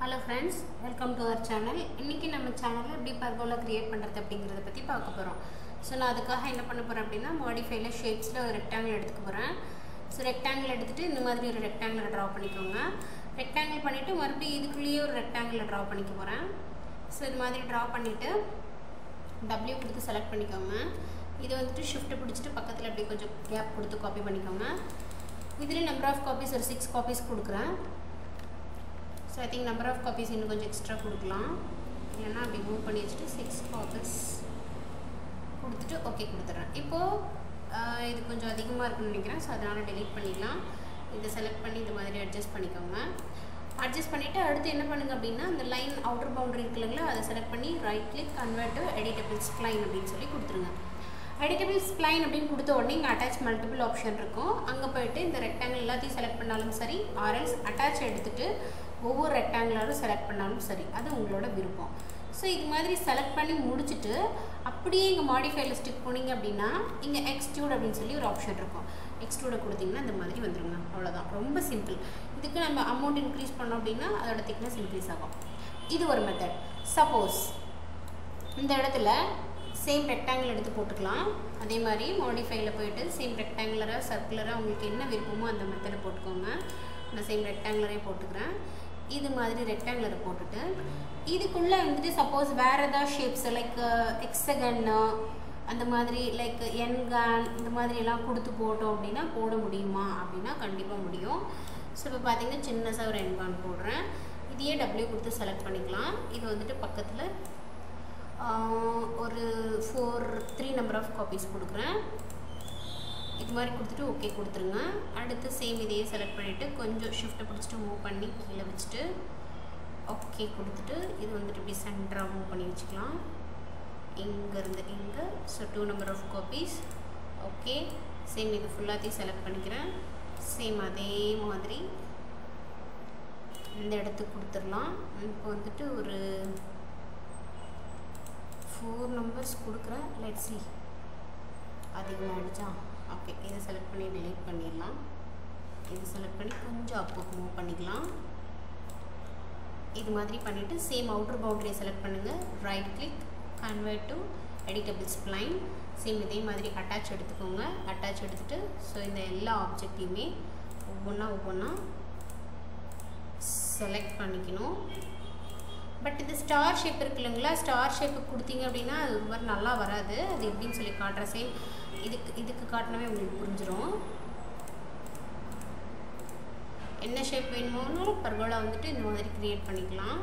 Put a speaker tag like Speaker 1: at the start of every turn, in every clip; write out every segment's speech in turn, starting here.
Speaker 1: hello friends welcome to our channel இன்றைக்கி நம்ம சேனலில் எப்படி பர்கோலா க்ரியேட் பண்ணுறது அப்படிங்கிறத பற்றி பார்க்க போகிறோம் ஸோ நான் அதுக்காக என்ன பண்ண போகிறேன் அப்படின்னா மாடிஃபைல ஷேப்ஸில் ஒரு ரெக்டாங்கிள் எடுத்துக்க போகிறேன் ஸோ ரெக்டாங்கிள் எடுத்துகிட்டு இந்த மாதிரி ஒரு ரெக்டாங்கிளை ட்ரா பண்ணிக்கோங்க ரெக்டாங்கிள் பண்ணிவிட்டு மறுபடியும் இதுக்குள்ளேயே ஒரு ரெக்டாங்கிளை ட்ரா பண்ணிக்க போகிறேன் ஸோ இது மாதிரி ட்ரா பண்ணிவிட்டு டபிள்யூ கொடுத்து செலக்ட் பண்ணிக்கோங்க இது வந்துட்டு ஷிஃப்ட்டு பிடிச்சிட்டு பக்கத்தில் அப்படியே கொஞ்சம் கேப் கொடுத்து காப்பி பண்ணிக்கோங்க இதில் நம்பர் ஆஃப் காப்பீஸ் ஒரு சிக்ஸ் காப்பீஸ் கொடுக்குறேன் so I think number of copies இன்னும் கொஞ்சம் எக்ஸ்ட்ரா கொடுக்கலாம் இல்லைன்னா அப்படி மூவ் பண்ணி வச்சுட்டு சிக்ஸ் காப்பீஸ் கொடுத்துட்டு ஓகே கொடுத்துட்றேன் இப்போது இது கொஞ்சம் அதிகமாக இருக்குன்னு நினைக்கிறேன் ஸோ அதனால் டெலீட் பண்ணிடலாம் இதை செலக்ட் பண்ணி இந்த மாதிரி அட்ஜஸ்ட் பண்ணிக்கோங்க அட்ஜஸ்ட் பண்ணிவிட்டு அடுத்து என்ன பண்ணுங்க அப்படின்னா அந்த லைன் அவுட்டர் பவுண்டரி இருக்கு இல்லைங்களா அதை செலக்ட் பண்ணி right click convert to editable spline அப்படின்னு சொல்லி கொடுத்துருங்க எடிட்டபிள் ஸ்ப்ளைன் அப்படின்னு கொடுத்த உடனே இங்கே அட்டாச் மல்டிபிள் ஆப்ஷன் இருக்கும் அங்கே போயிட்டு இந்த ரெக்டாங்கிள் எல்லாத்தையும் செலக்ட் பண்ணாலும் சரி ஆர்எல்ஸ் அட்டாச் எடுத்துகிட்டு ஒவ்வொரு ரெக்டாங்குலரும் செலக்ட் பண்ணாலும் சரி அது உங்களோட விருப்பம் ஸோ இது மாதிரி செலக்ட் பண்ணி முடிச்சுட்டு அப்படியே இங்கே மாடிஃபை லிஸ்ட்டுக்கு போனீங்க அப்படின்னா இங்கே எக்ஸ்ட்யூட் அப்படின்னு சொல்லி ஒரு ஆப்ஷன் இருக்கும் எக்ஸ்ட்ரூடை கொடுத்தீங்கன்னா இந்த மாதிரி வந்துருங்க அவ்வளோதான் ரொம்ப சிம்பிள் இதுக்கு நம்ம அமௌண்ட் இன்க்ரீஸ் பண்ணோம் அப்படின்னா அதோட திக்னஸ் இன்க்ரீஸ் ஆகும் இது ஒரு மெத்தட் சப்போஸ் இந்த இடத்துல சேம் ரெக்டாங்கிள் எடுத்து போட்டுக்கலாம் அதே மாதிரி மாடிஃபைல போயிட்டு சேம் ரெக்டாங்குலராக சர்க்குலராக உங்களுக்கு என்ன விருப்பமோ அந்த மெத்தடை போட்டுக்கோங்க நான் சேம் ரெக்டாங்குலரே போட்டுக்கிறேன் இது மாதிரி ரெக்டாங்குலரை போட்டுட்டு இதுக்குள்ளே வந்துட்டு சப்போஸ் வேறு ஏதாவது ஷேப்ஸ் லைக் எக்ஸகன்னு அந்த மாதிரி லைக் என்கான் இந்த மாதிரியெல்லாம் கொடுத்து போட்டோம் அப்படின்னா போட முடியுமா அப்படின்னா கண்டிப்பாக முடியும் ஸோ இப்போ பார்த்தீங்கன்னா சின்னதாக ஒரு என்கான் போடுறேன் இதையே டபிள்யூ கொடுத்து செலக்ட் பண்ணிக்கலாம் இது வந்துட்டு பக்கத்தில் ஒரு four three number of copies கொடுக்குறேன் இது மாதிரி கொடுத்துட்டு ஓகே கொடுத்துருங்க அடுத்து சேம் இதையே செலக்ட் பண்ணிவிட்டு கொஞ்சம் ஷிஃப்ட்டை பிடிச்சிட்டு மூவ் பண்ணி கீழே வச்சுட்டு ஓகே கொடுத்துட்டு இது வந்துட்டு இப்படி சென்டராக மூவ் பண்ணி வச்சுக்கலாம் இங்கேருந்து இங்கே so two number of copies okay same இது ஃபுல்லாத்தையும் செலக்ட் பண்ணிக்கிறேன் சேம் அதே மாதிரி இந்த இடத்துக்கு கொடுத்துடலாம் இப்போ வந்துட்டு ஒரு ஃபோர் நம்பர்ஸ் கொடுக்குறேன் லெட் சி அதிகமாகிடுச்சா ஓகே இதை செலக்ட் பண்ணி டிலீட் பண்ணிடலாம் இது செலக்ட் பண்ணி கொஞ்சம் அப்போக்கு மூவ் பண்ணிக்கலாம் இது மாதிரி பண்ணிவிட்டு சேம் அவுட்டர் பவுண்டரியை செலக்ட் பண்ணுங்கள் right click convert to editable spline same இதே மாதிரி அட்டாச் எடுத்துக்கோங்க அட்டாச் எடுத்துகிட்டு ஸோ இந்த எல்லா ஆப்ஜெக்டையுமே ஒவ்வொன்றா ஒவ்வொன்றா செலக்ட் பண்ணிக்கணும் பட் இது ஸ்டார் ஷேப் இருக்கு இல்லைங்களா ஸ்டார் ஷேப்பு கொடுத்தீங்க அப்படின்னா அது ஒரு மாதிரி நல்லா வராது அது எப்படின்னு சொல்லி காட்டுற சேம் இதுக்கு இதுக்கு காட்டினவே உங்களுக்கு புரிஞ்சிடும் என்ன ஷேப் வேணுமோனாலும் பர்கோலா வந்துட்டு இந்த மாதிரி க்ரியேட் பண்ணிக்கலாம்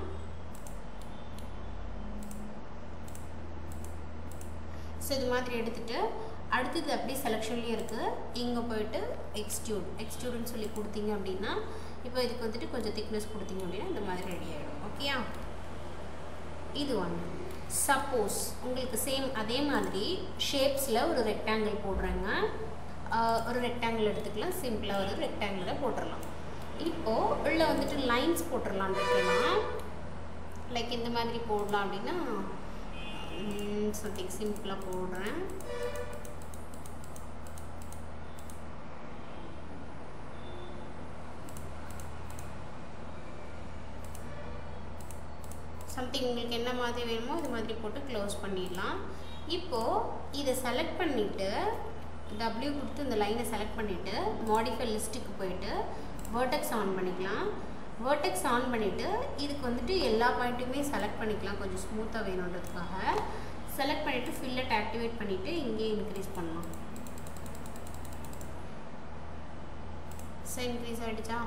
Speaker 1: ஸோ இது மாதிரி எடுத்துகிட்டு அடுத்தது அப்படியே செலெக்ஷன்லேயே இருக்குது இங்கே போயிட்டு எக்ஸ்டியூட் எக்ஸ்டியூட்னு சொல்லி கொடுத்தீங்க அப்படின்னா இப்போ இதுக்கு வந்துட்டு கொஞ்சம் திக்னஸ் கொடுத்தீங்க அப்படின்னா இந்த மாதிரி ரெடி ஆகிடும் ஓகேயா இது ஒன்று சப்போஸ் உங்களுக்கு சேம் அதே மாதிரி ஷேப்ஸில் ஒரு ரெக்டாங்கிள் போடுறேங்க ஒரு ரெக்டாங்கிள் எடுத்துக்கலாம் சிம்பிளாக ஒரு ரெக்டாங்கிளை போட்டுடலாம் இப்போது உள்ள வந்துட்டு லைன்ஸ் போட்டுடலான் இருக்கேன்னா லைக் இந்த மாதிரி போடலாம் அப்படின்னா சம்திங் சிம்பிளாக போடுறேன் சம்திங் உங்களுக்கு என்ன மாதிரி வேணுமோ இது மாதிரி போட்டு க்ளோஸ் பண்ணிடலாம் இப்போது இதை செலக்ட் பண்ணிவிட்டு டபிள்யூ கொடுத்து இந்த லைனை செலக்ட் பண்ணிவிட்டு மாடிஃபை லிஸ்ட்டுக்கு போயிட்டு வேர்டெக்ஸ் ஆன் பண்ணிக்கலாம் வேர்டெக்ஸ் ஆன் பண்ணிவிட்டு இதுக்கு வந்துட்டு எல்லா பாயிண்ட்டுமே செலக்ட் பண்ணிக்கலாம் கொஞ்சம் ஸ்மூத்தாக வேணுன்றதுக்காக செலக்ட் பண்ணிவிட்டு ஃபில்லட் ஆக்டிவேட் பண்ணிவிட்டு இங்கேயே இன்க்ரீஸ் பண்ணலாம் ஸோ இன்க்ரீஸ் ஆகிடுச்சா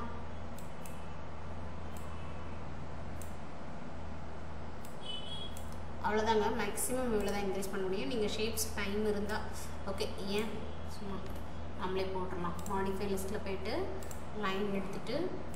Speaker 1: அவ்வளோதாங்க மேக்ஸிமம் இவ்வளோ தான் இன்க்ரீஸ் பண்ண முடியும் நீங்கள் ஷேப்ஸ் டைம் இருந்தால் ஓகே ஏன் சும்மா நம்மளே போட்டுடலாம் மாடிஃபை லிஸ்ட்டில் போயிட்டு லைன் எடுத்துகிட்டு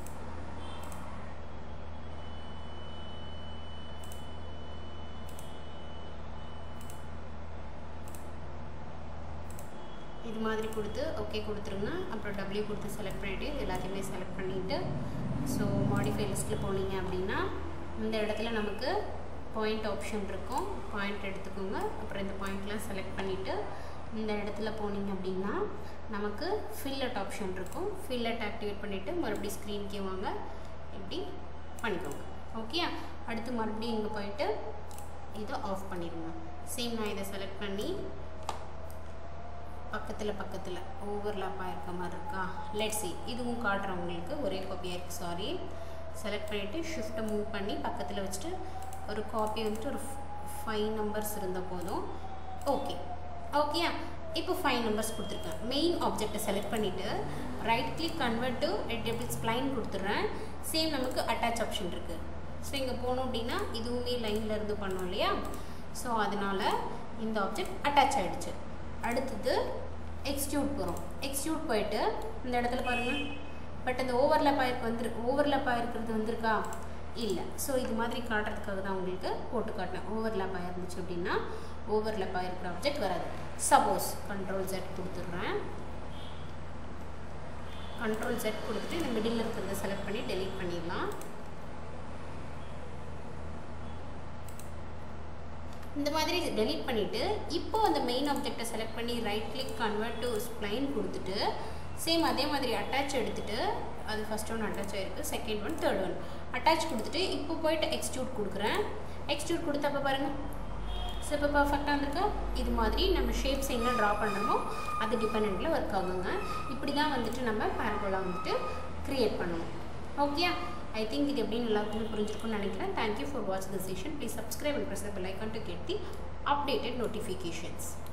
Speaker 1: இது மாதிரி கொடுத்து ஓகே கொடுத்துருங்க அப்புறம் டபிள்யூ கொடுத்து செலக்ட் பண்ணிவிட்டு எல்லாத்தையுமே செலக்ட் பண்ணிவிட்டு ஸோ மாடிஃபை லிஸ்ட்டில் போனீங்க அப்படின்னா இந்த இடத்துல நமக்கு பாயிண்ட் ஆப்ஷன் இருக்கும் பாயிண்ட் எடுத்துக்கோங்க அப்புறம் இந்த பாயிண்ட்லாம் செலக்ட் பண்ணிவிட்டு இந்த இடத்துல போனீங்க அப்படின்னா நமக்கு ஃபில்லட் ஆப்ஷன் இருக்கும் ஃபில்லட் ஆக்டிவேட் பண்ணிவிட்டு மறுபடியும் ஸ்க்ரீன்கே வாங்க இப்படி பண்ணிக்கோங்க ஓகே அடுத்து மறுபடியும் இங்கே போயிட்டு இதை ஆஃப் பண்ணிடுங்க சேம் நான் இதை செலக்ட் பண்ணி பக்கத்தில் பக்கத்தில் ஓவர்லாப் ஆயிருக்க மாதிரி இருக்கா லெட் சி இதுவும் காட்டுறேன் உங்களுக்கு ஒரே காப்பியாக இருக்குது சாரி செலக்ட் பண்ணிவிட்டு ஷிஃப்ட்டை மூவ் பண்ணி பக்கத்தில் வச்சுட்டு ஒரு காப்பி வந்துட்டு ஒரு ஃபைவ் நம்பர்ஸ் இருந்தால் போதும் ஓகே ஓகேயா இப்போ ஃபைவ் நம்பர்ஸ் கொடுத்துருக்கேன் மெயின் ஆப்ஜெக்டை செலக்ட் பண்ணிவிட்டு right click convert to table spline கொடுத்துட்றேன் சேம் நமக்கு அட்டாச் ஆப்ஷன் இருக்குது ஸோ இங்கே போனோம் அப்படின்னா இதுவுமே லைனில் இருந்து பண்ணோம் இல்லையா ஸோ அதனால் இந்த ஆப்ஜெக்ட் அட்டாச் ஆகிடுச்சு அடுத்தது எக்ஸ்டியூட் போகிறோம் எக்ஸ்டியூட் போயிட்டு இந்த இடத்துல பாருங்கள் பட் அந்த ஓவர்லேப் ஆயிருக்கு வந்துரு ஓவர்லேப் ஆகிருக்கிறது வந்திருக்கா இல்லை ஸோ இது மாதிரி காட்டுறதுக்காக தான் உங்களுக்கு போட்டு காட்டினேன் ஓவர்லேப் ஆகிருந்துச்சு அப்படின்னா ஓவர்லேப் ஆகிருக்கிற ஆப்ஜெக்ட் வராது சப்போஸ் கண்ட்ரோல் செட் கொடுத்துட்றேன் கண்ட்ரோல் செட் கொடுத்துட்டு இந்த மிடில் இருக்கிறத செலக்ட் பண்ணி டெலீட் பண்ணிடலாம் இந்த மாதிரி டெலீட் பண்ணிவிட்டு இப்போ அந்த மெயின் ஆப்ஜெக்டை செலக்ட் பண்ணி right click convert to spline கொடுத்துட்டு சேம் அதே மாதிரி அட்டாச் எடுத்துகிட்டு அது ஃபஸ்ட் ஒன் அட்டாச் ஆகிருக்கு second one third one attach கொடுத்துட்டு இப்போ போயிட்டு எக்ஸ்டியூட் கொடுக்குறேன் எக்ஸ்டியூட் கொடுத்தப்ப பாருங்கள் ஸோ இப்போ பர்ஃபெக்டாக இருந்திருக்கு இது மாதிரி நம்ம ஷேப்ஸ் எங்கே ட்ரா பண்ணுறோமோ அது டிபெண்டில் ஒர்க் ஆகுங்க இப்படி தான் வந்துட்டு நம்ம பேரபோலா வந்துட்டு க்ரியேட் பண்ணணும் ஓகே ஐ திங்க் இது எப்படின்னு எல்லாருக்குமே புரிஞ்சிருக்கும்னு நினைக்கிறேன் thank you for watch the session please subscribe and press bell icon to get the updated notifications